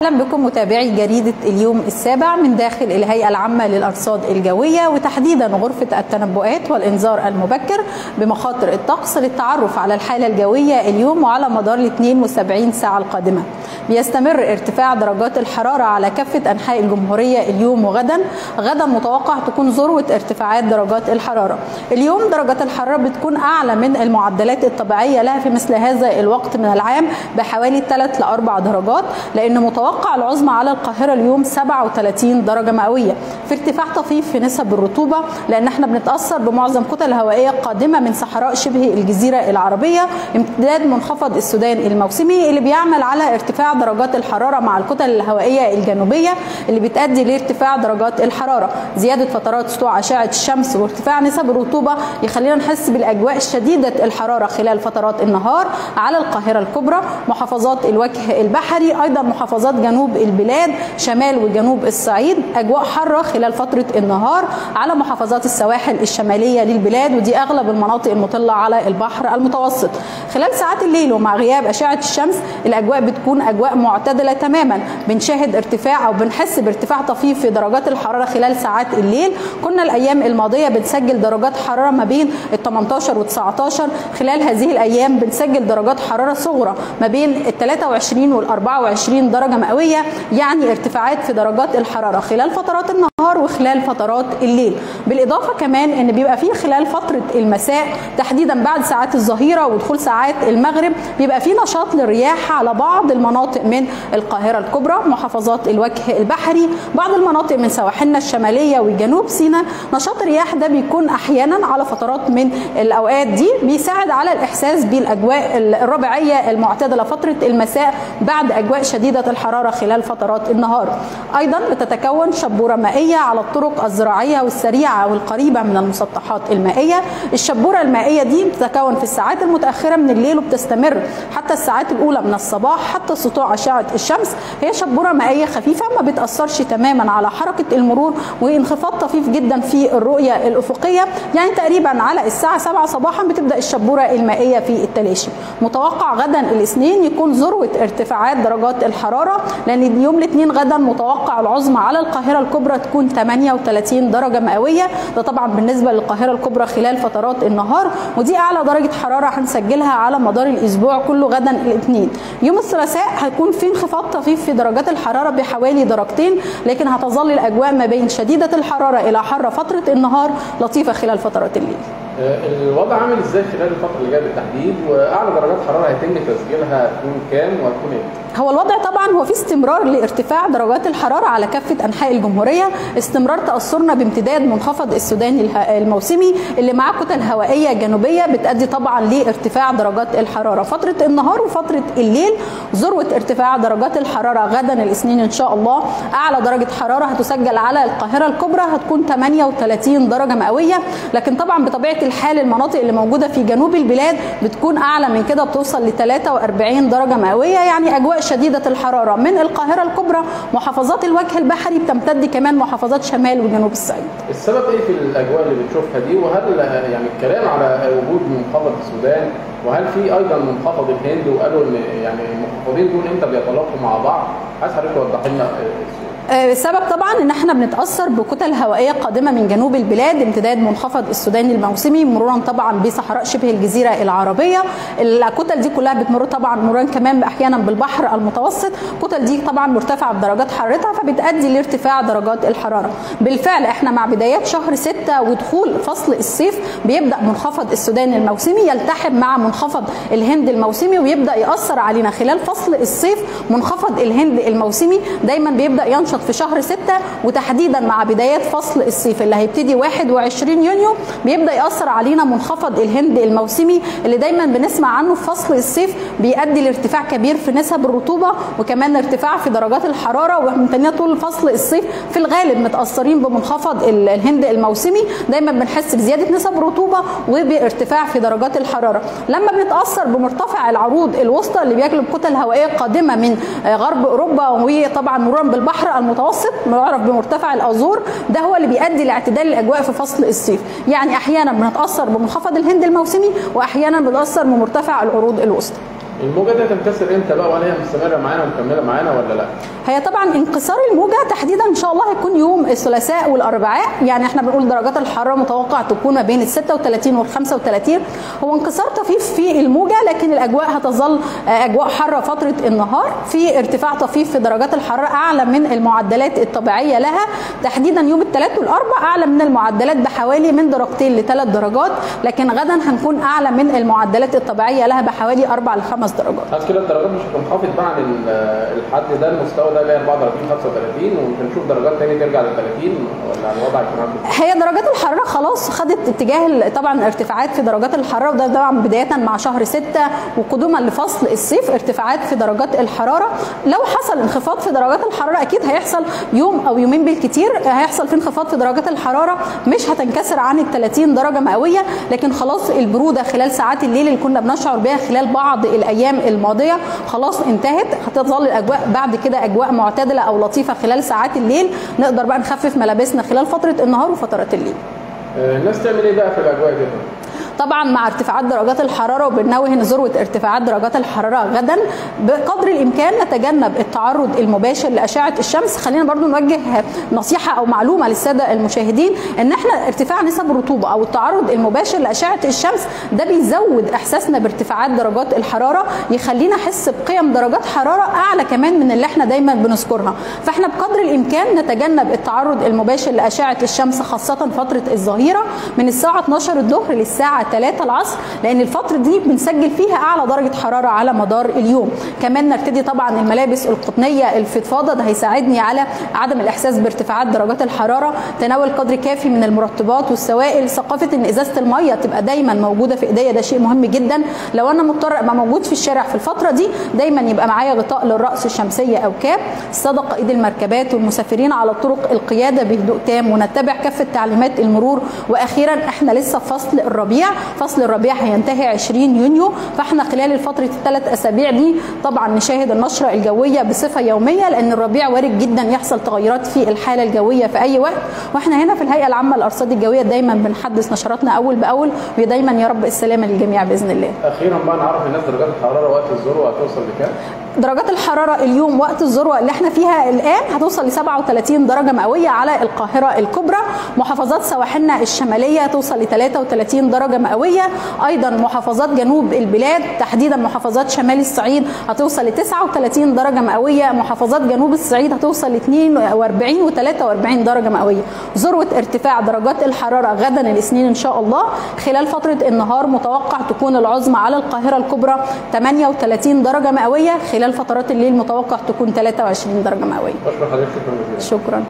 اهلا بكم متابعي جريده اليوم السابع من داخل الهيئه العامه للارصاد الجويه وتحديدا غرفه التنبؤات والانذار المبكر بمخاطر الطقس للتعرف على الحاله الجويه اليوم وعلى مدار ال 72 ساعه القادمه. بيستمر ارتفاع درجات الحراره على كافه انحاء الجمهوريه اليوم وغدا، غدا متوقع تكون ذروه ارتفاعات درجات الحراره. اليوم درجات الحراره بتكون اعلى من المعدلات الطبيعيه لها في مثل هذا الوقت من العام بحوالي 3 ل 4 درجات لان متوقع العظمى على القاهره اليوم 37 درجه مئويه في ارتفاع طفيف في نسب الرطوبه لان احنا بنتاثر بمعظم كتل هوائيه قادمه من صحراء شبه الجزيره العربيه امتداد منخفض السودان الموسمي اللي بيعمل على ارتفاع درجات الحراره مع الكتل الهوائيه الجنوبيه اللي بتؤدي لارتفاع درجات الحراره زياده فترات سطوع اشعه الشمس وارتفاع نسب الرطوبه يخلينا نحس بالاجواء شديده الحراره خلال فترات النهار على القاهره الكبرى محافظات الوجه البحري ايضا محافظات جنوب البلاد شمال وجنوب الصعيد اجواء حاره خلال فتره النهار على محافظات السواحل الشماليه للبلاد ودي اغلب المناطق المطله على البحر المتوسط خلال ساعات الليل ومع غياب اشعه الشمس الاجواء بتكون اجواء معتدله تماما بنشاهد ارتفاع او بنحس بارتفاع طفيف في درجات الحراره خلال ساعات الليل كنا الايام الماضيه بنسجل درجات حراره ما بين ال 18 و 19 خلال هذه الايام بنسجل درجات حراره صغرى ما بين ال 23 وال 24 درجه مئويه يعني ارتفاعات في درجات الحراره خلال فترات النهار وخلال فترات الليل بالاضافه كمان ان بيبقى في خلال فتره المساء تحديدا بعد ساعات الظهيره ودخول ساعات المغرب بيبقى في نشاط للرياح على بعض المناطق من القاهره الكبرى محافظات الوجه البحري بعض المناطق من سواحلنا الشماليه وجنوب سيناء نشاط الرياح ده بيكون احيانا على فترات من الاوقات دي بيساعد على الاحساس بالاجواء الربيعيه المعتدله فتره المساء بعد اجواء شديده الحراره خلال فترات النهار ايضا بتتكون شبوره مائيه على الطرق الزراعيه والسريعه والقريبه من المسطحات المائيه الشبوره المائيه دي بتتكون في الساعات المتاخره من الليل وبتستمر حتى الساعات الاولى من الصباح حتى سطوع اشعه الشمس هي شبوره مائيه خفيفه ما بتاثرش تماما على حركه المرور وانخفاض طفيف جدا في الرؤيه الافقيه يعني تقريبا على الساعه 7 صباحا بتبدا الشبوره المائيه في التلاشي متوقع غدا الاثنين يكون ذروه ارتفاعات درجات الحراره لان يوم الاثنين غدا متوقع العظمى على القاهره الكبرى تكون 38 درجه مئويه ده طبعا بالنسبه للقاهره الكبرى خلال فترات النهار ودي اعلى درجه حراره هنسجلها على مدار الاسبوع كله غدا الاثنين يوم الثلاثاء هيكون في انخفاض طفيف في درجات الحراره بحوالي درجتين لكن هتظل الاجواء ما بين شديده الحراره الى حر فتره النهار لطيفه خلال فترات الليل الوضع عامل ازاي خلال الفتره اللي جايه بالتحديد واعلى درجات حراره هيتم تسجيلها تكون كام وهتكون امتى؟ هو الوضع طبعا هو في استمرار لارتفاع درجات الحراره على كافه انحاء الجمهوريه استمرار تاثرنا بامتداد منخفض السودان الموسمي اللي معاه كتل هوائيه جنوبيه بتؤدي طبعا لارتفاع درجات الحراره فتره النهار وفتره الليل ذروه ارتفاع درجات الحراره غدا الاثنين ان شاء الله اعلى درجه حراره هتسجل على القاهره الكبرى هتكون 38 درجه مئويه لكن طبعا بطبيعه الحال المناطق اللي موجوده في جنوب البلاد بتكون اعلى من كده بتوصل ل 43 درجه مئويه يعني اجواء شديده الحراره من القاهره الكبرى محافظات الوجه البحري بتمتد كمان محافظات شمال وجنوب الصعيد. السبب ايه في الاجواء اللي بنشوفها دي وهل يعني الكلام على وجود منخفض السودان وهل في ايضا منخفض الهند وقالوا ان يعني المنخفضين دول امتى بيتلاقوا مع بعض؟ عايز حضرتك توضح لنا السبب طبعا ان احنا بنتاثر بكتل هوائيه قادمه من جنوب البلاد امتداد منخفض السوداني الموسمي مرورا طبعا بصحراء شبه الجزيره العربيه الكتل دي كلها بتمر طبعا مرورا كمان احيانا بالبحر المتوسط الكتل دي طبعا مرتفعه بدرجات حرارتها فبتؤدي لارتفاع درجات الحراره بالفعل احنا مع بدايات شهر 6 ودخول فصل الصيف بيبدا منخفض السوداني الموسمي يلتحم مع منخفض الهند الموسمي ويبدا ياثر علينا خلال فصل الصيف منخفض الهند الموسمي دايما بيبدا ينشط في شهر 6 وتحديدا مع بدايات فصل الصيف اللي هيبتدي 21 يونيو بيبدا ياثر علينا منخفض الهند الموسمي اللي دايما بنسمع عنه في فصل الصيف بيؤدي لارتفاع كبير في نسب الرطوبه وكمان ارتفاع في درجات الحراره وممتنيه طول فصل الصيف في الغالب متاثرين بمنخفض الهند الموسمي دايما بنحس بزياده نسب الرطوبه وبارتفاع في درجات الحراره لما بنتاثر بمرتفع العروض الوسطى اللي بيجلب كتل هوائيه قادمه من غرب اوروبا وطبعا مرورا بالبحر المتوسط معرف بمرتفع الازور ده هو اللي بيؤدي لاعتدال الاجواء في فصل الصيف يعني احيانا بنتاثر بمنخفض الهند الموسمي واحيانا بنتاثر بمرتفع العروض الوسطى الموجه دي هتنكسر امتى بقى ولا هي مستمره معانا ومكمله معانا ولا لا؟ هي طبعا انكسار الموجه تحديدا ان شاء الله هيكون يوم الثلاثاء والاربعاء يعني احنا بنقول درجات الحراره متوقع تكون ما بين ال 36 وال 35 هو انكسار طفيف في الموجه لكن الاجواء هتظل اجواء حاره فتره النهار في ارتفاع طفيف في درجات الحراره اعلى من المعدلات الطبيعيه لها تحديدا يوم الثلاث والاربع اعلى من المعدلات بحوالي من درجتين لثلاث درجات لكن غدا هنكون اعلى من المعدلات الطبيعيه لها بحوالي اربع لخمس درجات هل كده الدرجات مش هتنخفض بقى عن ال- الحد ده المستوى ده اللي هي 34 35 ومش هنشوف درجات تاني ترجع لل 30 ولا الوضع هيكون عامل ازاي؟ هي درجات الحراره خلاص خدت اتجاه ال- طبعا ارتفاعات في درجات الحراره وده طبعا بدايه مع شهر 6 وقدوما لفصل الصيف ارتفاعات في درجات الحراره لو حصل انخفاض في درجات الحراره اكيد هيحصل يوم او يومين بالكتير هيحصل في انخفاض في درجات الحراره مش هتنكسر عن ال 30 درجه مئويه لكن خلاص البروده خلال ساعات الليل اللي كنا بنشعر بها خلال بعض الايام الماضيه خلاص انتهت هتظل الاجواء بعد كده اجواء معتدله او لطيفه خلال ساعات الليل نقدر بقى نخفف ملابسنا خلال فتره النهار وفترات الليل آه، الناس تعمل ايه بقى في الاجواء دي؟ طبعا مع ارتفاعات درجات الحراره وبننوه ان ذروه ارتفاعات درجات الحراره غدا بقدر الامكان نتجنب التعرض المباشر لاشعه الشمس خلينا برضو نوجه نصيحه او معلومه للساده المشاهدين ان احنا ارتفاع نسب الرطوبه او التعرض المباشر لاشعه الشمس ده بيزود احساسنا بارتفاعات درجات الحراره يخلينا نحس بقيم درجات حراره اعلى كمان من اللي احنا دايما بنذكرها فاحنا بقدر الامكان نتجنب التعرض المباشر لاشعه الشمس خاصه فتره الظهيره من الساعه 12 الظهر للساعه 3 العصر لان الفتره دي بنسجل فيها اعلى درجه حراره على مدار اليوم كمان نرتدي طبعا الملابس القطنيه الفضفاضه ده هيساعدني على عدم الاحساس بارتفاعات درجات الحراره تناول قدر كافي من المرطبات والسوائل ثقافه ان ازازه الميه تبقى دايما موجوده في ايديا ده شيء مهم جدا لو انا مضطر ابقى موجود في الشارع في الفتره دي دايما يبقى معايا غطاء للراس الشمسيه او كاب صدق ايد المركبات والمسافرين على طرق القياده بهدوء تام ونتبع كافه تعليمات المرور واخيرا احنا لسه في فصل الربيع فصل الربيع هينتهي 20 يونيو فاحنا خلال الفتره الثلاث اسابيع دي طبعا نشاهد النشره الجويه بصفه يوميه لان الربيع وارد جدا يحصل تغيرات في الحاله الجويه في اي وقت واحنا هنا في الهيئه العامه للارصاد الجويه دايما بنحدث نشراتنا اول باول ودايما يا رب السلامه للجميع باذن الله اخيرا بقى نعرف الناس درجات الحراره وقت الذروه هتوصل لكام؟ درجات الحرارة اليوم وقت الذروة اللي احنا فيها الآن هتوصل ل 37 درجة مئوية على القاهرة الكبرى محافظات سواحلنا الشمالية توصل ل 33 درجة مئوية أيضا محافظات جنوب البلاد تحديدا محافظات شمال الصعيد هتوصل ل 39 درجة مئوية محافظات جنوب الصعيد هتوصل ل 42 و 43 درجة مئوية ذروة ارتفاع درجات الحرارة غدا الاثنين إن شاء الله خلال فترة النهار متوقع تكون العظمى على القاهرة الكبرى 38 درجة مئوية خلال فترات الليل متوقع تكون 23 درجة مئوية بشكر حضرتك شكرا جزيلا شكرا